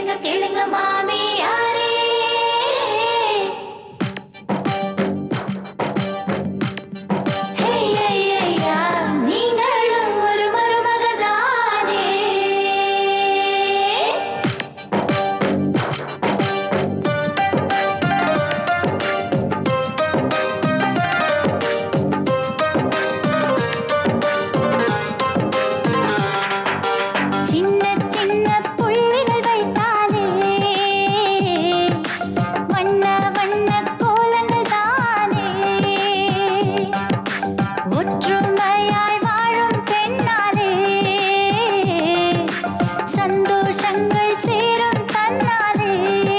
கேளுங்க கேளுங்க மாமியாரே ஹே, ஹே, ஹே, யா, நீங்களும் ஒரு மருமகதானே சின்ன சின்ன புள்ளிகள் வைத்தாலே வண்ண வண்ண கோலங்கள் தானே ஒற்றுமையாய் வாழும் பெண்ணாலே சந்தோஷங்கள் சேரும் தன்னாலே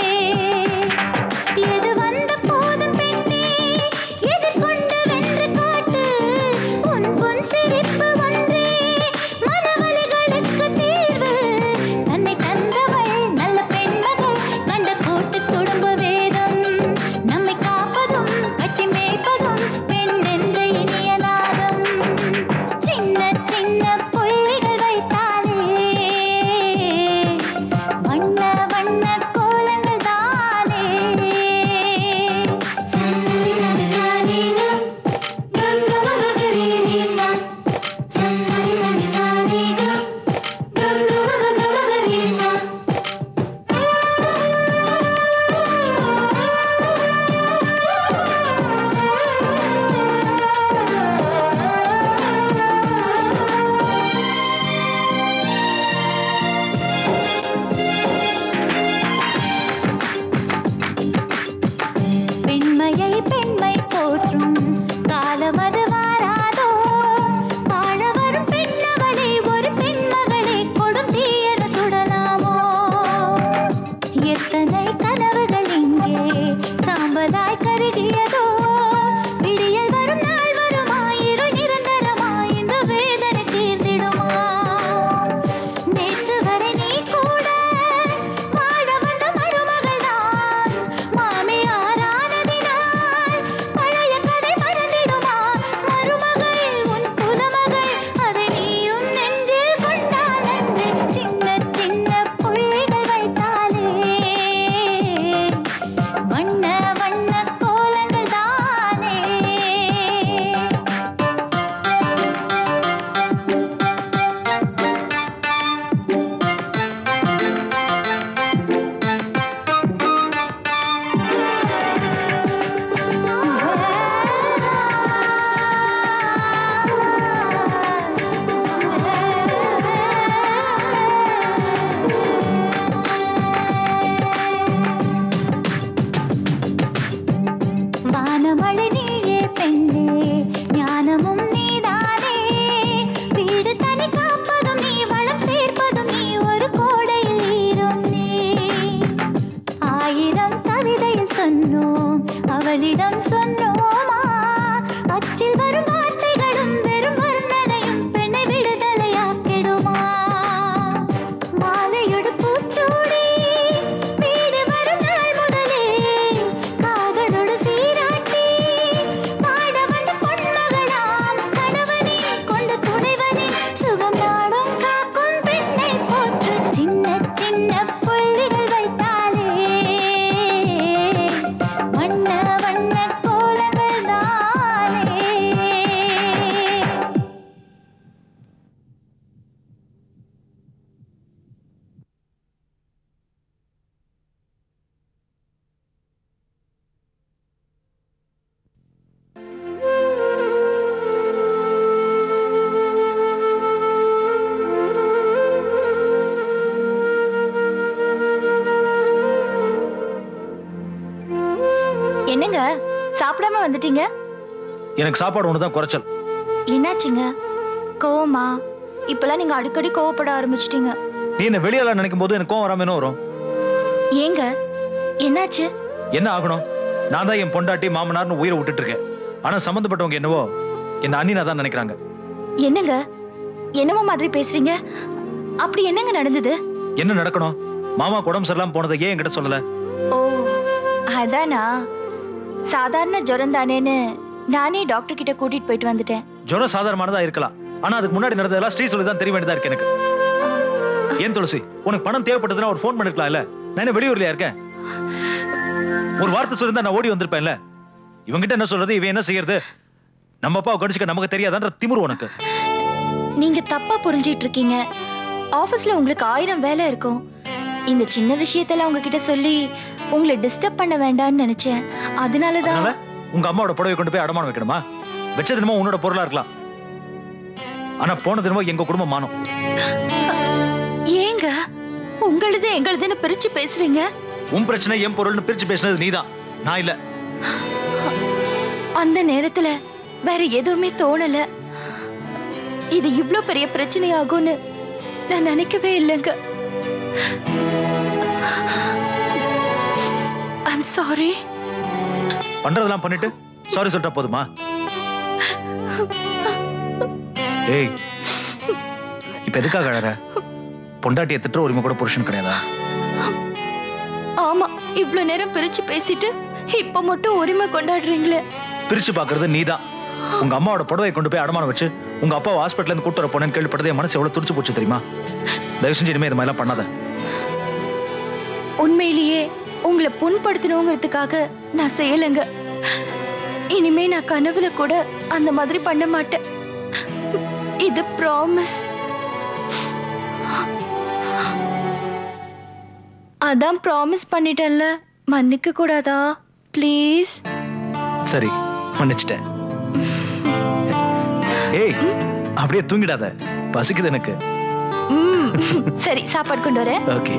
எது வந்த போதும் பெண்ணே எதிர்கொண்டு வென்று காட்டு உன் பொன் சிரிப்பு ஒன்றே மனவலிகளுக்கு தீர்வு தன்னை தந்தவள் நல்ல பெண்மகள் கண்ட கூட்டு குடும்ப வேதம் நம்மை காப்பதும் கட்டி மேய்ப்பதும் பெண் என்ற இனிய நாதம் சின்ன சின்ன புள்ளிகள் வைத்தாலே வண்ண வண்ண கோலங்கள் தானே சரி சரி சானினா கங்க மகரி நீசா சரி சரி சானினா கங்க மகரி சா பெண்மையை பெண்மை போற்றும் காலம் அது வாராதோ வாழ வரும் பெண்ணவளை ஒரு பெண்மகளை கொடும் தீயன சுடலாமோ எத்தனை கனவுகள் இங்கே சாம்பலாய் கருகியதோ விடியல் வரும் நாள் வருமா இருள் நிரந்தரமா இந்த வேதனை தீர்ந்திடுமா நேற்று வரை நீ கூட வாழ வந்த மருமகள்தான் மாமியாரானதினால் பழைய கதை மறந்திடுமா மருமகள் உன் புலமகள் அதை நீயும் நெஞ்சில் கொண்டால் அன்று சின்ன சின்ன புள்ளிகள் வைத்தாலே வண்ண வண்ண கோலங்கள் தானே வானமழை நீயே பெண்ணே ஞானமும் நீதானே வீடு தனி காப்பதும் நீ வளம் சேர்ப்பதும் நீ ஒரு கோடையில் ஈரம் நீ ஆயிரம் கவிதையில் சொன்னோம் அவளிடம் சொன்னோமா அச்சில் வரும் வார்த்தைகளும் வெறும் வர்ணனையும் பெண்ணை விடுதலையாக்கிடுமா மாலையொடு பூச்சூடி வீடு வரும் நாள் முதலே காதலோடு சீராட்டி பாட வந்த பொன்மகளாம் கணவனே கொண்ட துணைவனே சுகம் நாடும் காக்கும் பெண்ணை போற்று சின்ன சின்ன புள்ளிகள் வைத்தாலே வண்ண வண்ண கோலங்கள் தானே என்னங்க சாப்பிடாம வந்துட்டீங்க எனக்கு சாப்பாடு ஒன்று தான் குறைச்சல் என்னாச்சுங்க கோவமா இப்பெல்லாம் நீங்க அடிக்கடி கோவப்பட ஆரம்பிச்சிட்டீங்க நீ என்ன வெளியால நினைக்கும் போது எனக்கு கோவம் வராம என்ன வரும் ஏங்க என்னாச்சு என்ன ஆகணும் நான் தான் என் பொண்டாட்டி மாமனார்னு உயிரை விட்டுட்டு இருக்கேன் ஆனா சம்மந்தப்பட்டவங்க என்னவோ என்ன அண்ணினா தான் நினைக்கிறாங்க என்னங்க என்னமோ மாதிரி பேசுறீங்க அப்படி என்னங்க நடந்தது என்ன நடக்கணும் மாமா உடம்பு சரியில்லாம போனதை ஏன் என்கிட்ட சொல்லல ஓ அதானா சாதாரண ஜுரம் தானேன்னு நானே டாக்டர் கிட்ட கூட்டிட்டு போயிட்டு வந்துட்டேன் ஜுரம் சாதாரணமானதா இருக்கலாம் ஆனா அதுக்கு முன்னாடி நடந்ததெல்லாம் ஸ்ரீ சொல்லி தான் தெரிய வேண்டியதா இருக்கு எனக்கு ஏன் துளசி உனக்கு பணம் தேவைப்பட்டதுன்னா ஒரு ஃபோன் பண்ணிருக்கலாம் இல்ல நான் என்ன வெளியூர்லயா இருக்கேன் ஒரு வார்த்தை சொல்லிருந்தா நான் ஓடி வந்திருப்பேன்ல இவங்கிட்ட என்ன சொல்றது இவன் என்ன செய்யறது நம்ம அப்பாவை கடிச்சுக்க நமக்கு தெரியாதான்ற திமிரு உனக்கு நீங்க தப்பா புரிஞ்சிட்டு இருக்கீங்க ஆபீஸ்ல உங்களுக்கு ஆயிரம் வேலை இருக்கும் இந்த சின்ன விஷயத்தெல்லாம் உங்ககிட்ட சொல்லி உங்களை டிஸ்டர்ப் பண்ண வேண்டாம்னு நினைச்சேன் அதனாலதான் அதனால உங்க அம்மாவோட புடவை கொண்டு போய் அடமானம் வைக்கணுமா வச்ச தினமும் உன்னோட பொருளா இருக்கலாம் ஆனா போன தினமும் எங்க குடும்பம் மானம் ஏங்க உங்களுது எங்களுதுன்னு பிரிச்சு பேசுறீங்க உன் பிரச்சனை என் பொருள்னு பிரிச்சு பேசினது நீதான் நான் இல்ல அந்த நேரத்துல வேற எதுவுமே தோணல இது இவ்ளோ பெரிய பிரச்சனையாகும்னு நான் நினைக்கவே இல்லைங்க ஐம் சாரி பண்றதெல்லாம் பண்ணிட்டு சாரி சொல்லிட்டா போதுமா ஏய் இப்ப எதுக்காக அழற பொண்டாட்டியை திட்டுற உரிமை கூட புருஷன் கிடையாதா ஆமா இவ்ளோ நேரம் பிரிச்சு பேசிட்டு இப்ப மட்டும் உரிமை கொண்டாடுறீங்களே பிரிச்சு பாக்குறது நீதான் உங்க அம்மாவோட புடவை கொண்டு போய் அடமானம் வச்சு உங்க அப்பா ஹாஸ்பிட்டல் இருந்து கூட்டு வர போனேன்னு கேள்விப்பட்டது என் மனசு எவ்வளவு துடிச்சு போச்சு தெரியுமா தயவு செஞ்சு இனிமே இது மாதிரிலாம் பண்ணாத உண்மையிலேயே உங்களை புண்படுத்தணுங்கிறதுக்காக நான் செய்யலைங்க இனிமே நான் கனவுல கூட அந்த மாதிரி பண்ண மாட்டேன் இது ப்ராமிஸ் அதான் ப்ராமிஸ் பண்ணிட்டேன்ல மன்னிக்க கூடாதா ப்ளீஸ் சரி மன்னிச்சிட்டேன் ஏய் அப்படியே தூங்கிடாத பசிக்குது எனக்கு ம் சரி சாப்பாடு கொண்டு வரேன் ஓகே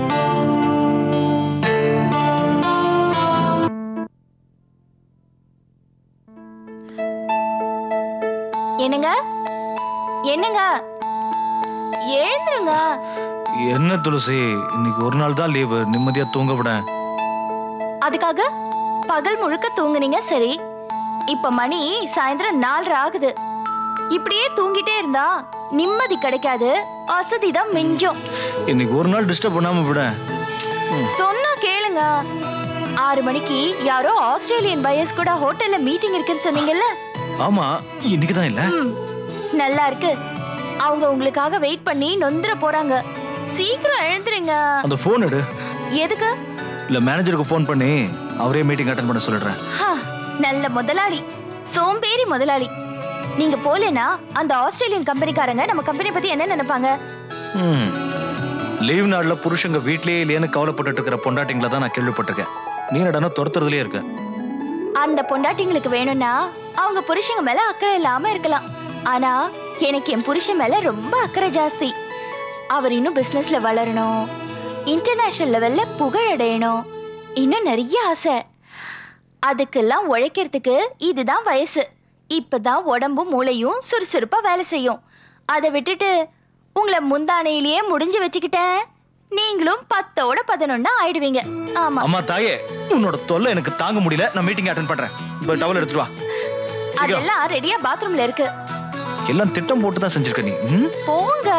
என்னங்க என்னங்க எழுந்துருங்க என்ன துளசி இன்னைக்கு ஒரு நாள் தான் லீவு நிம்மதியா தூங்க விட அதுக்காக பகல் முழுக்க தூங்குனீங்க சரி இப்ப மணி சாயந்தரம் நாலரை ஆகுது இப்படியே தூங்கிட்டே இருந்தா நிம்மதி கிடைக்காது அசதி தான் மிஞ்சும் இன்னைக்கு ஒரு நாள் டிஸ்டர்ப் பண்ணாம விட சொன்னா கேளுங்க ஆறு மணிக்கு யாரோ ஆஸ்திரேலியன் பயர்ஸ் கூட ஹோட்டல்ல மீட்டிங் இருக்குன்னு சொன்னீங்கல்ல ஆமா இன்னைக்கு தான் இல்ல ம், நல்லா இருக்கு அவங்க உங்களுக்காக வெயிட் பண்ணி நொந்துர போறாங்க சீக்கிரம் எழுந்துருங்க அந்த போன் எடு எதுக்கு இல்ல மேனேஜருக்கு ஃபோன் பண்ணி அவரே மீட்டிங் அட்டன் பண்ண சொல்லிடுறேன் ஹா, நல்ல முதலாளி சோம்பேறி முதலாளி நீங்க போலேனா அந்த ஆஸ்திரேலியன் கம்பெனிக்காரங்க நம்ம கம்பெனி பத்தி என்ன நினைப்பாங்க ம். லீவ் நாள்ல புருஷங்க வீட்லயே இல்லையேன்னு கவலைப்பட்டுட்டு இருக்கிற பொண்டாட்டிங்களை தான் நான் கேள்விப்பட்டிருக்கேன் நீ நடனா துரத்துறதுலயே இருக்க அந்த பொண்டாட்டிங்களுக்கு வேணும்னா அவங்க புருஷங்க மேல அக்கறை இல்லாம இருக்கலாம் ஆனா எனக்கு என் புருஷன் மேல ரொம்ப அக்கறை ஜாஸ்தி அவர் இன்னும் பிசினஸ்ல வளரணும் இன்டர்நேஷனல் லெவல்ல புகழடையணும் இன்னும் நிறைய ஆசை அதுக்கெல்லாம் உழைக்கிறதுக்கு இதுதான் வயசு இப்பதான் உடம்பும் மூளையும் சுறுசுறுப்பா வேலை செய்யும் அதை விட்டுட்டு உங்களை முந்தானையிலேயே முடிஞ்சு வச்சுக்கிட்டேன் நீங்களும் பத்தோட பதினொன்னா ஆயிடுவீங்க ஆமா அம்மா தாயே உன்னோட தொல்லை எனக்கு தாங்க முடியல நான் மீட்டிங் அட்டன் பண்றேன் போய் டவல் எடுத்துட்டு வா அதெல்லாம் ரெடியா பாத்ரூம்ல இருக்கு எல்லாம் திட்டம் போட்டு தான் செஞ்சிருக்க நீ ம்? போங்க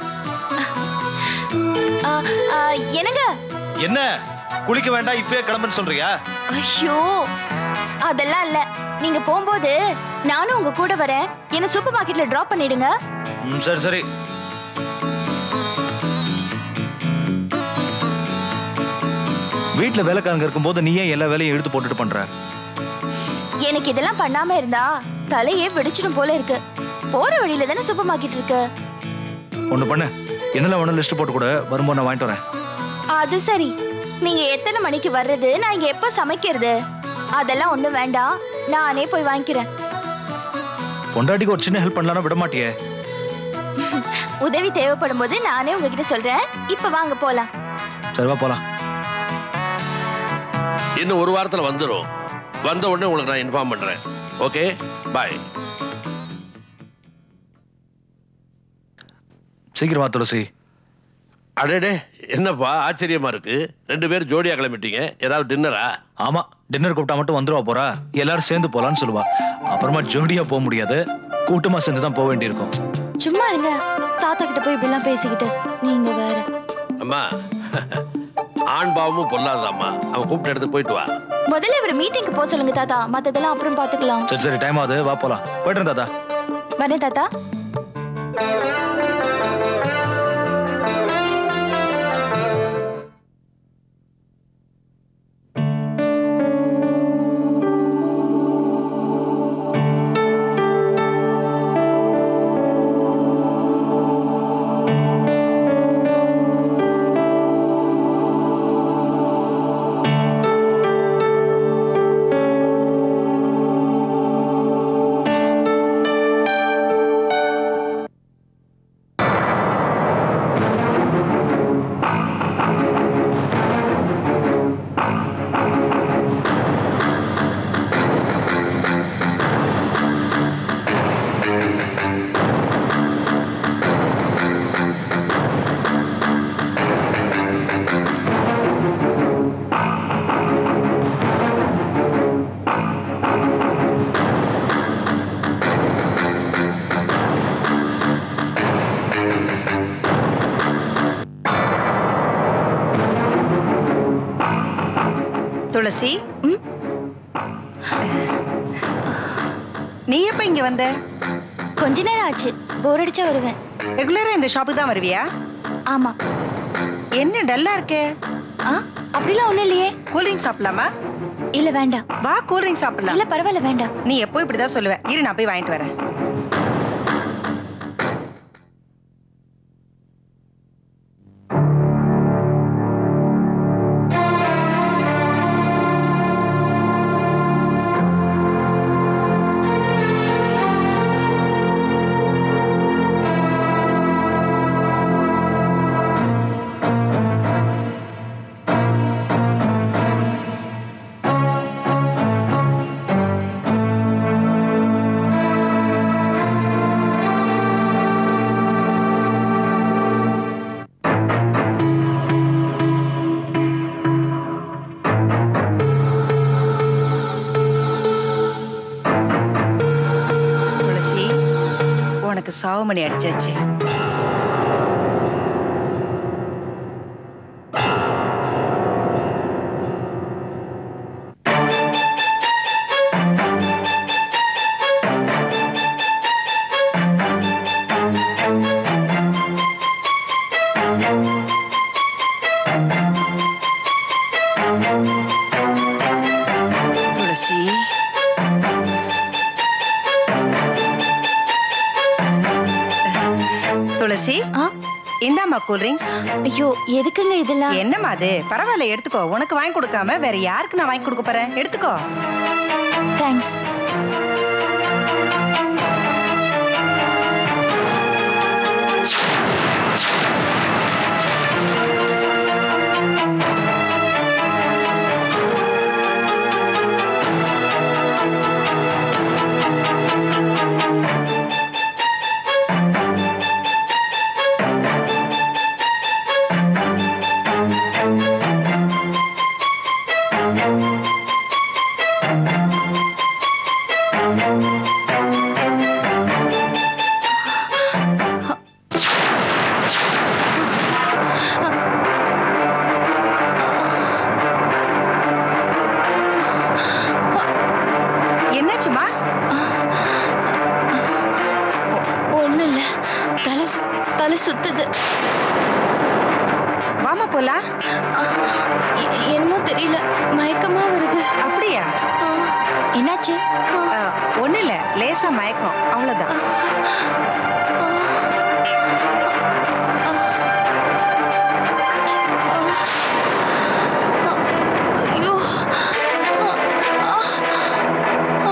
ஆ, ஆ, என்னங்க என்ன குளிக்க வேண்டாம் இப்பவே கிளம்புன்னு சொல்றியா ஐயோ அதெல்லாம் இல்ல நீங்க போகும்போது நானும் உங்க கூட வரேன் என்ன சூப்பர் மார்க்கெட்ல டிராப் பண்ணிடுங்க ம், சரி சரி வீட்ல வேலைக்காரங்க இருக்கும்போது நீ ஏன் எல்லா வேலையும் எடுத்து போட்டுட்டு பண்ற எனக்கு இதெல்லாம் பண்ணாம இருந்தா தலையே வெடிச்சிடும் போல இருக்கு போற வழியில தானே சூப்பர் மார்க்கெட் இருக்கு ஒண்ணு பண்ணு என்னெல்லாம் வேணும் லிஸ்ட் போட்டு கூட வரும்போது நான் வாங்கிட்டு வரேன் அது சரி நீங்க எத்தனை மணிக்கு வர்றது நான் இங்க எப்ப சமைக்கிறது அதெல்லாம் ஒண்ணும் வேண்டாம் நானே போய் வாங்கிக்கிறேன் பொண்டாட்டிக்கு ஒரு சின்ன ஹெல்ப் பண்ணலாம்னா விட மாட்டியே உதவி தேவைப்படும் போது நானே உங்ககிட்ட சொல்றேன் இப்ப வாங்க போலாம் சரி வா போலாம் இன்னும் ஒரு வாரத்தில் வந்துடும் வந்த உடனே உங்களுக்கு நான் இன்ஃபார்ம் பண்ணுறேன் ஓகே பாய் சீக்கிரம் வா துளசி அடேடே என்னப்பா ஆச்சரியமா இருக்கு ரெண்டு பேரும் ஜோடியா கிளம்பிட்டீங்க ஏதாவது டின்னரா ஆமா டின்னர் கூப்பிட்டா மட்டும் வந்துருவா போறா எல்லாரும் சேர்ந்து போலான்னு சொல்லுவா அப்புறமா ஜோடியா போக முடியாது கூட்டமா சேர்ந்து தான் போக வேண்டியிருக்கும் சும்மா இருங்க தாத்தா கிட்ட போய் இப்படிலாம் பேசிக்கிட்டு நீங்க வேற அம்மா ஆண் பாவமும் பொல்லாததாம்மா அவன் கூப்பிட்ட இடத்துக்கு போயிட்டு வா முதல்ல இவர் மீட்டிங்க்கு போக சொல்லுங்க தாத்தா மத்ததெல்லாம் அப்புறம் பாத்துக்கலாம் சரி சரி டைம் ஆகுது வா போலாம் போயிட்டு தாத்தா வரேன் தாத்தா துளசி ம்? நீ எப்ப இங்க வந்த கொஞ்ச நேரம் ஆச்சு போர் அடிச்சா வருவேன் ரெகுலரா இந்த ஷாப்புக்கு தான் வருவியா ஆமா என்ன டல்லா இருக்கே ஆ அப்படிலாம் ஒண்ணும் இல்லையே கூல்ட்ரிங்க் சாப்பிடலாமா இல்ல வேண்டாம் வா கூல்ட்ரிங்க் சாப்பிடலாம் இல்ல பரவாயில்ல வேண்டாம் நீ எப்போ இப்படிதான் சொல்லுவ இரு நான் போய் வாங்கிட்டு வரேன் துளசி உனக்கு சாவுமணி அடிச்சாச்சு துளசி துளசி ஆ இந்தாம்மா கூல்ட்ரிங்க்ஸ் ஐயோ எதுக்குங்க இதெல்லாம் என்னம்மா அது பரவாயில்ல எடுத்துக்கோ உனக்கு வாங்கி கொடுக்காம வேற யாருக்கு நான் வாங்கி கொடுக்க போறேன் எடுத்துக்கோ தேங்க்ஸ் என்னாச்சுமா ஒன்றும் இல்லை தலை சு- தலை சுத்துது வாமா போலாம் ஆ, எ- என்னமோ தெரியல மயக்கமா வருது அப்படியா ஆ, என்னாச்சு ஆ, ஒண்ணு இல்ல லேசா மயக்கம் அவ்வளவுதான் ஐயோ ஆ, ஆ,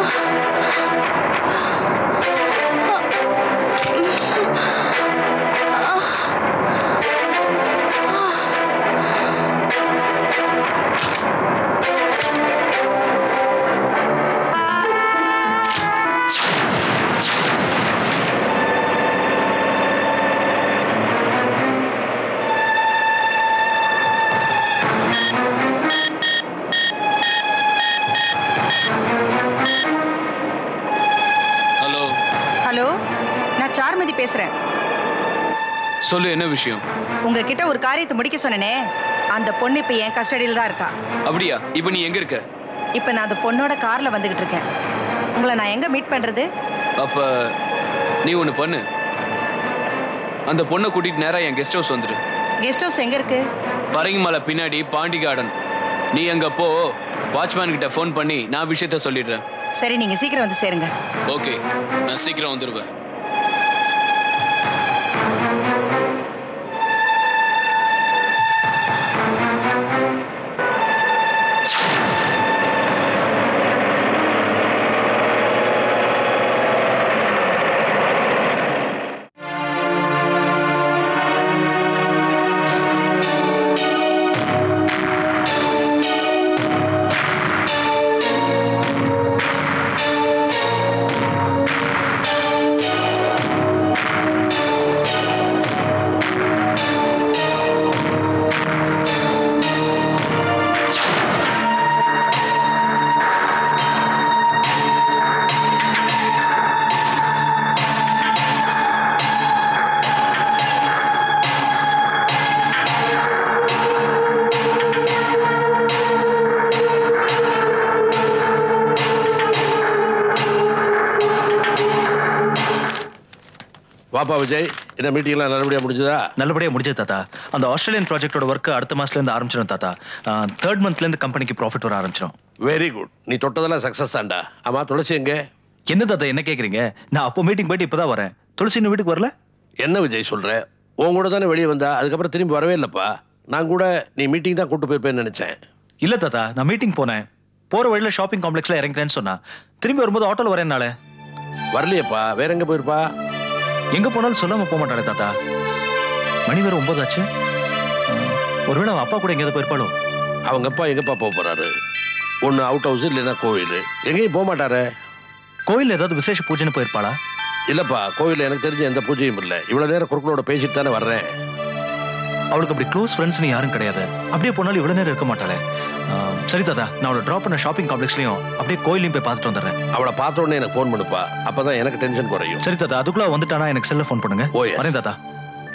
ஹலோ ஹலோ நான் சாருமதி பேசுறேன் சொல்லு என்ன விஷயம் உங்ககிட்ட ஒரு காரியத்தை முடிக்க சொன்னனே அந்த பொண்ணு இப்ப என் கஸ்டடியில் தான் இருக்கா அப்படியா இப்போ நீ எங்க இருக்க இப்ப நான் அந்த பொண்ணோட கார்ல வந்துகிட்டு இருக்கேன் உங்களை நான் எங்க மீட் பண்றது அப்ப நீ ஒன்று பண்ணு அந்த பொண்ணை கூட்டிட்டு நேரா என் கெஸ்ட் ஹவுஸ் வந்துரு கெஸ்ட் ஹவுஸ் எங்க இருக்கு பரங்கிமலை பின்னாடி பாண்டி கார்டன் நீ அங்க போ வாட்ச்மேன் கிட்ட ஃபோன் பண்ணி நான் விஷயத்த சொல்லிடுறேன் சரி நீங்க சீக்கிரம் வந்து சேருங்க ஓகே நான் சீக்கிரம் வந்துடுவேன் ஆ வாப்பா விஜய் என்ன மீட்டிங்லாம் நல்லபடியாக முடிஞ்சதா நல்லபடியா முடிஞ்சது தாத்தா அந்த ஆஸ்திரேலியன் ப்ராஜெக்டோட ஒர்க் அடுத்த மாசத்துல இருந்து ஆரம்பிச்சிடும் தாத்தா தேர்ட் மந்த்ல இருந்து கம்பெனிக்கு ப்ராஃபிட் வர ஆரம்பிச்சிடும் வெரி குட் நீ தொட்டதெல்லாம் சக்ஸஸ் தான்டா ஆமா துளசி எங்க என்ன தாத்தா என்ன கேக்குறீங்க நான் அப்போ மீட்டிங் போயிட்டு இப்பதான் வரேன் துளசி இன்னும் வீட்டுக்கு வரல என்ன விஜய் சொல்ற உன் கூட தானே வெளியே வந்தா அதுக்கப்புறம் திரும்பி வரவே இல்லைப்பா நான் கூட நீ மீட்டிங் தான் கூட்டு போயிருப்பேன்னு நினைச்சேன் இல்ல தாத்தா நான் மீட்டிங் போனேன் போற வழியில ஷாப்பிங் காம்ப்ளெக்ஸ்ல இறங்குறேன்னு சொன்னா திரும்பி வரும்போது ஆட்டோல வரேன்னால வரலையேப்பா வேற எங்க போயிருப்பா எங்க போனாலும் சொல்லாம போக மாட்டாளே தாத்தா மணி வேற ஒன்பதாச்சு ஆ, ஒருவேளை அவ அப்பா கூட எங்கேயாவது போயிருப்பாளோ அவங்க அப்பா எங்கப்பா போக போறாரு ஒன்று அவுட் ஹவுஸ் இல்லைன்னா கோவில் எங்கேயும் போக மாட்டாரே கோயில் ஏதாவது விசேஷ பூஜைன்னு போயிருப்பாளா இல்லப்பா கோவில் எனக்கு தெரிஞ்ச எந்த பூஜையும் இல்லை இவ்வளவு நேரம் குறுக்களோட பேசிட்டு தானே வர்றேன் அவளுக்கு அப்படி க்ளோஸ் ஃப்ரெண்ட்ஸ்னு யாரும் கிடையாது அப்படியே போனாலும் இவ்வளவு நேரம் இருக்க மாட்டாளே ஆ, சரி தாத்தா நான் அவளை ட்ராப் பண்ண ஷாப்பிங் காம்ப்ளெக்ஸ்லயும் அப்படியே கோயிலையும் போய் பார்த்துட்டு வந்துடுறேன் அவளை பார்த்த உடனே எனக்கு ஃபோன் பண்ணுப்பா அப்பதான் எனக்கு டென்ஷன் குறையும் சரி தாத்தா அதுக்குள்ள அவ வந்துட்டானா எனக்கு செல்ல ஃபோன் பண்ணுங்க Oh, yes. வரேன் தாத்தா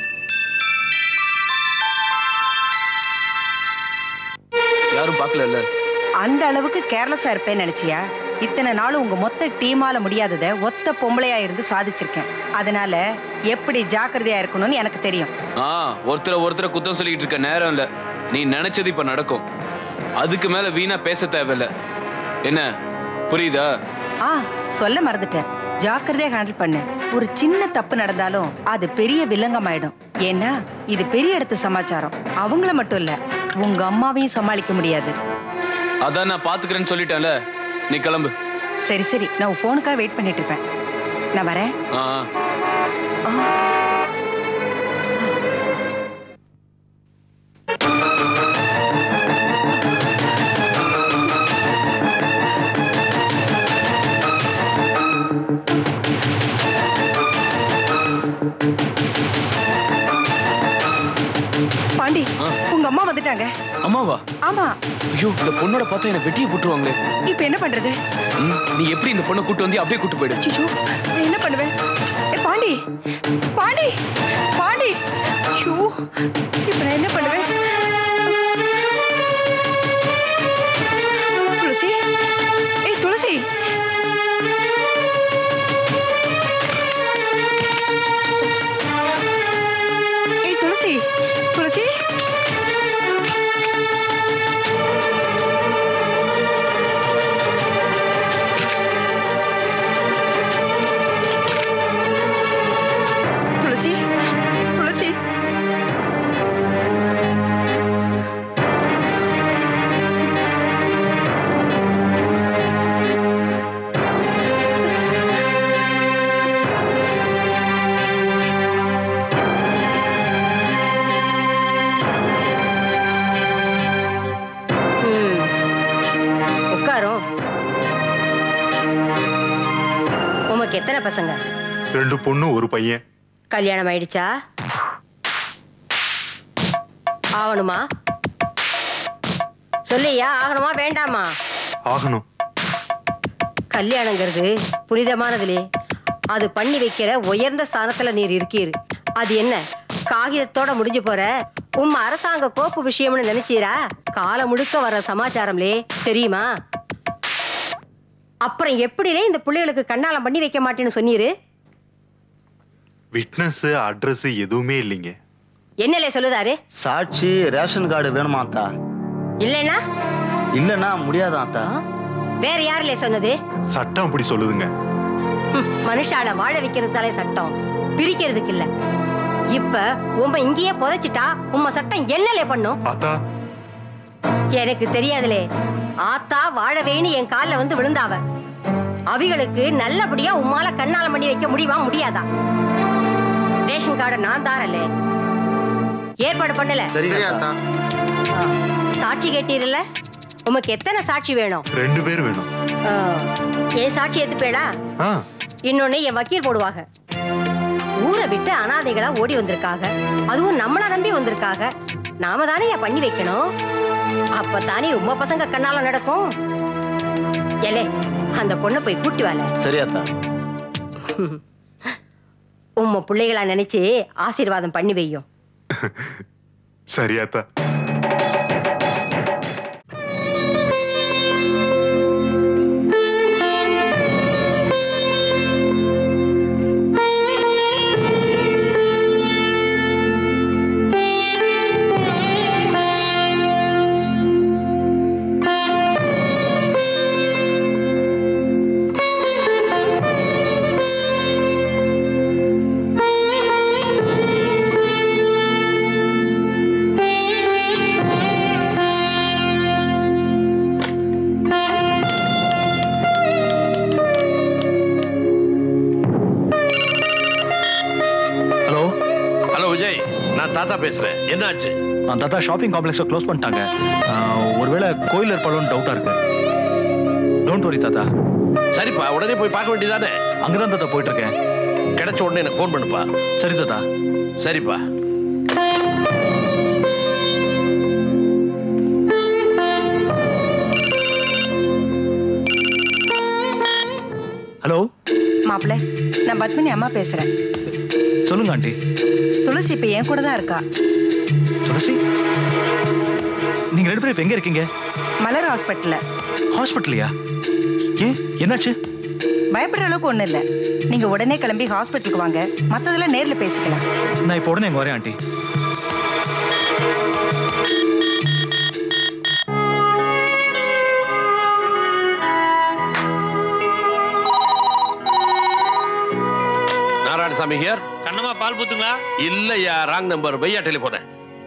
யாரும் பார்க்கல அந்த அளவுக்கு கேர்லெஸ்ஸா இருப்பேன்னு நினைச்சியா இத்தனை நாள் உங்க மொத்த டீமால முடியாதத ஒத்த பொம்பளையா இருந்து சாதிச்சிருக்கேன் அதனால எப்படி ஜாக்கிரதையா இருக்கணும்னு எனக்கு தெரியும் ஆ ஒருத்தரை ஒருத்தரை குத்தம் சொல்லிட்டு இருக்க நேரம் இல்ல நீ நினைச்சது இப்ப நடக்கும் அதுக்கு மேல வீணா பேச தேவையில்ல என்ன புரியுதா ஆ சொல்ல மறந்துட்டேன் ஜாக்கிரதையா ஹேண்டில் பண்ணு ஒரு சின்ன தப்பு நடந்தாலும் அது பெரிய வில்லங்கமாயிடும் ஏன்னா இது பெரிய இடத்து சமாச்சாரம் அவங்கள மட்டும் இல்ல உங்க அம்மாவையும் சமாளிக்க முடியாது அதான் நான் பாத்துக்கிறேன்னு சொல்லிட்டேன்ல நீ கிளம்பு சரி சரி நான் உன் ஃபோனுக்காக வெயிட் பண்ணிட்டு இருப்பேன் நான் வரேன் ஆ ஆ. ஆ. பாண்டி உங்க அம்மா வந்துட்டாங்க அம்மாவா ஆமா ஐயோ இந்த பொண்ணோட பார்த்தா என்ன வெட்டியை போட்டுருவாங்களே இப்ப என்ன பண்றது ம், நீ எப்படி இந்த பொண்ணை கூட்டு வந்து அப்படியே கூட்டு போயிடு ஐயோ நான் என்ன பண்ணுவேன் ஏ, பாண்டி பாண்டி பாண்டி ஐயோ இப்ப நான் என்ன பண்ணுவேன் துளசி ஏய் துளசி ஏய் துளசி துளசி துளசி துளசி உட்காரும் உமக்கு எத்தனை பசங்க ரெண்டு பொண்ணு ஒரு பையன் கல்யாணம் ஆயிடுச்சா ஆகணுமா சொல்லியா ஆகணுமா வேண்டாமா ஆகணும் கல்யாணங்கிறது புனிதமானதுலே அது பண்ணி வைக்கிற உயர்ந்த ஸ்தானத்துல நீர் இருக்கீர் அது என்ன காகிதத்தோட முடிஞ்சு போற உம் அரசாங்க கோப்பு விஷயம்னு நினைச்சீரா காலம் முழுக்க வர சமாச்சாரம்லே தெரியுமா அப்புறம் எப்படிலே இந்த பிள்ளைகளுக்கு கண்ணாலம் பண்ணி வைக்க மாட்டேன்னு சொன்னீரு விட்னஸ் அட்ரஸ் எதுவுமே இல்லைங்க என்னலே சொல்லுதாரு சாட்சி ரேஷன் கார்டு வேணுமா அத்தா இல்லைன்னா இல்லைன்னா முடியாதா அத்தா வேற யாருலே சொன்னது சட்டம் அப்படி சொல்லுதுங்க ஹம், மனுஷால வாழ வைக்கிறதுதாலே சட்டம் பிரிக்கிறதுக்கு இல்ல இப்ப உம்ம இங்கேயே புதைச்சிட்டா உம்ம சட்டம் என்னலே பண்ணும் அத்தா எனக்கு தெரியாதுலே ஆத்தா வாழவேன்னு என் கால்ல வந்து விழுந்தாவ அவிகளுக்கு நல்லபடியா உம்மால கண்ணால பண்ணி வைக்க முடியுமா முடியாதா ரேஷன் கார்டை நான் தாரலே ஏற்பாடு பண்ணல சரி அத்தா ஆ, சாட்சி கேட்டீர்ல உமக்கு எத்தனை சாட்சி வேணும் ரெண்டு பேர் வேணும் ஆ, என் சாட்சி எத்துப்பேளா ஆ இன்னொன்னு என் வக்கீல் போடுவாங்க ஊரை விட்டு அனாதைகளா ஓடி வந்திருக்காங்க அதுவும் நம்மள நம்பி வந்திருக்காங்க நாம தானே ஏன் பண்ணி வைக்கணும் அப்பதானே உம்ம பசங்க கண்ணால நடக்கும் ஏலே அந்த பொண்ணை போய் கூட்டி வால சரி அத்தா உம்ம பிள்ளைகளா நினைச்சு ஆசீர்வாதம் பண்ணி வையும் சரி அத்தா தாத்தா பேசுறேன் என்னாச்சு அந்த தாத்தா ஷாப்பிங் காம்ப்ளெக்ஸை க்ளோஸ் பண்ணிட்டாங்க ஆ, ஒருவேளை கோயில் இருப்பாளோன்னு டவுட்டா இருக்கு டோன்ட் வரி தாத்தா சரிப்பா உடனே போய் பார்க்க வேண்டியதானே அங்கதான் தாத்தா போயிட்டு இருக்கேன் கிடைச்ச உடனே எனக்கு ஃபோன் பண்ணுப்பா சரி தாத்தா சரிப்பா ஹலோ மாப்பிள்ள நான் பத்மினி அம்மா பேசுறேன் சொல்லுங்க ஆண்டி துளசி இப்ப என் கூட தான் இருக்கா துளசி நீங்க ரெண்டு பேரும் இப்ப எங்க இருக்கீங்க மலர் ஹாஸ்பிட்டல்ல ஹாஸ்பிட்டல்லையா ஏன் என்னாச்சு பயப்படுற அளவுக்கு ஒண்ணும் இல்ல நீங்க உடனே கிளம்பி ஹாஸ்பிட்டலுக்கு வாங்க மத்ததெல்லாம் நேர்ல பேசிக்கலாம் நான் இப்போ உடனே இங்க வரேன் ஆண்டி நாராயணசாமி ஹியர் கண்ணம்மா பால் பூத்துங்களா இல்லையா ராங் நம்பர் வையா டெலிஃபோனை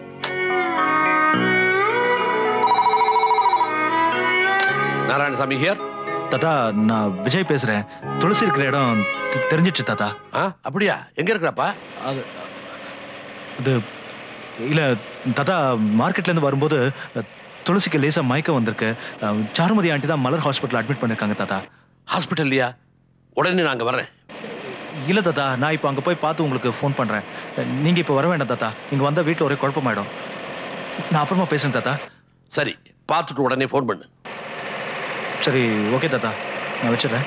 நாராயணசாமி ஹியர் தாத்தா நான் விஜய் பேசுறேன் துளசி இருக்கிற இடம் தெ- தெரிஞ்சிச்சு தாத்தா ஆ அப்படியா எங்க இருக்கிறப்பா அது இது இல்ல தாத்தா மார்க்கெட்ல இருந்து வரும்போது அ, துளசிக்கு லேசா மயக்கம் வந்திருக்கு அ, சாருமதி ஆண்டி தான் மலர் ஹாஸ்பிட்டல் அட்மிட் பண்ணிருக்காங்க தாத்தா ஹாஸ்பிட்டல்லையா உடனே நாங்க வர்றேன் இல்ல தாத்தா நான் இப்போ அங்க போய் பார்த்து உங்களுக்கு ஃபோன் பண்றேன் நீங்க இப்போ வர வேண்டாம் தாத்தா நீங்க வந்தா வீட்ல ஒரே குழப்பமாயிடும் நான் அப்புறமா பேசுறேன் தாத்தா சரி பார்த்துட்டு உடனே ஃபோன் பண்ணு சரி ஓகே தாத்தா நான் வச்சிடுறேன்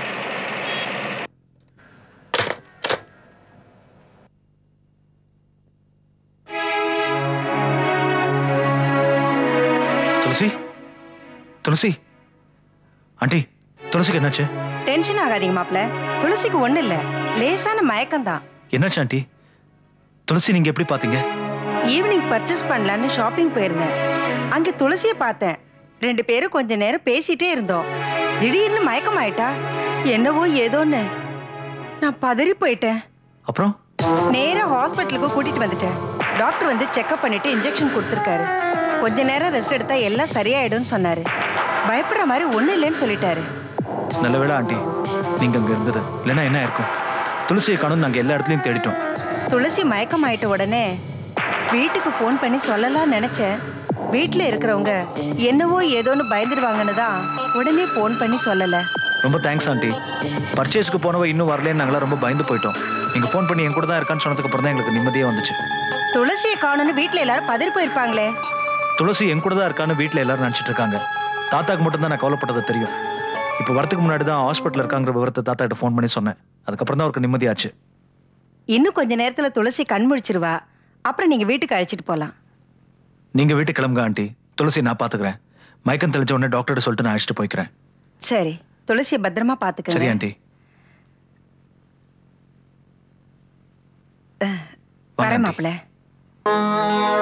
துளசி துளசி ஆண்டி துளசிக்கு என்னாச்சு டென்ஷன் ஆகாதீங்க மாப்பிள்ள துளசிக்கு ஒண்ணு இல்ல லேசான மயக்கம் தான் என்னாச்சு ஆண்டி துளசி நீங்க எப்படி பாத்தீங்க ஈவினிங் பர்ச்சேஸ் பண்ணலான்னு ஷாப்பிங் போயிருந்தேன் அங்க துளசியை பார்த்தேன் ரெண்டு பேரும் கொஞ்ச நேரம் பேசிட்டே இருந்தோம் திடீர்னு மயக்கம் ஆயிட்டா என்னவோ ஏதோன்னு நான் பதறி போயிட்டேன் அப்புறம் நேரா ஹாஸ்பிட்டலுக்கு கூட்டிட்டு வந்துட்டேன் டாக்டர் வந்து செக்அப் பண்ணிட்டு இன்ஜெக்ஷன் கொடுத்துருக்காரு கொஞ்ச நேரம் ரெஸ்ட் எடுத்தா எல்லாம் சரியாயிடும்னு சொன்னாரு பயப்படுற மாதிரி ஒண்ணும் இல்லைன்னு சொல்லிட்டாரு நல்ல வேளை ஆண்டி நீங்க அங்க இருந்தது இல்லைன்னா என்ன இருக்கும் துளசியை காணும் நாங்க எல்லா இடத்துலயும் தேடிட்டோம் துளசி மயக்கம் ஆயிட்ட உடனே வீட்டுக்கு ஃபோன் பண்ணி சொல்லலாம் நினைச்சேன் வீட்ல இருக்கிறவங்க என்னவோ ஏதோன்னு பயந்துடுவாங்கன்னு தான் உடனே ஃபோன் பண்ணி சொல்லல ரொம்ப தேங்க்ஸ் ஆண்டி பர்ச்சேஸ்க்கு போனவ இன்னும் வரலன்னு நாங்களாம் ரொம்ப பயந்து போயிட்டோம் நீங்க ஃபோன் பண்ணி என் கூட தான் இருக்கான்னு சொன்னதுக்கு அப்புறம் தான் எங்களுக்கு நிம்மதியே வந்துச்சு துளசியை காணும்னு வீட்ல எல்லாரும் பதறி போயிருப்பாங்களே துளசி என் கூட தான் இருக்கான்னு வீட்டில் எல்லாரும் நினச்சிட்டு இருக்காங்க தாத்தாக்கு மட்டும் தான் நான் கவலைப்பட்டது தெரியும் இப்போ வரதுக்கு முன்னாடி தான் ஹாஸ்பிட்டல் இருக்காங்கிற விவரத்தை தாத்தா கிட்ட ஃபோன் பண்ணி சொன்னேன் அதுக்கப்புறம் தான் அவருக்கு நிம்மதியாச்சு இன்னும் கொஞ்ச நேரத்துல துளசி கண் முழிச்சிருவா அப்புறம் நீங்க வீட்டுக்கு அழைச்சிட்டு போலாம் நீங்க வீட்டுக்கு கிளம்புங்க ஆண்டி துளசி நான் பாத்துக்கிறேன் மயக்கம் தெளிச்ச உடனே டாக்டர்கிட்ட சொல்லிட்டு நான் அழைச்சிட்டு போய்க்கிறேன் சரி துளசியை பத்திரமா சரி பாத்துக்கங்க ஆண்டி வரேன் மாப்பிள்ள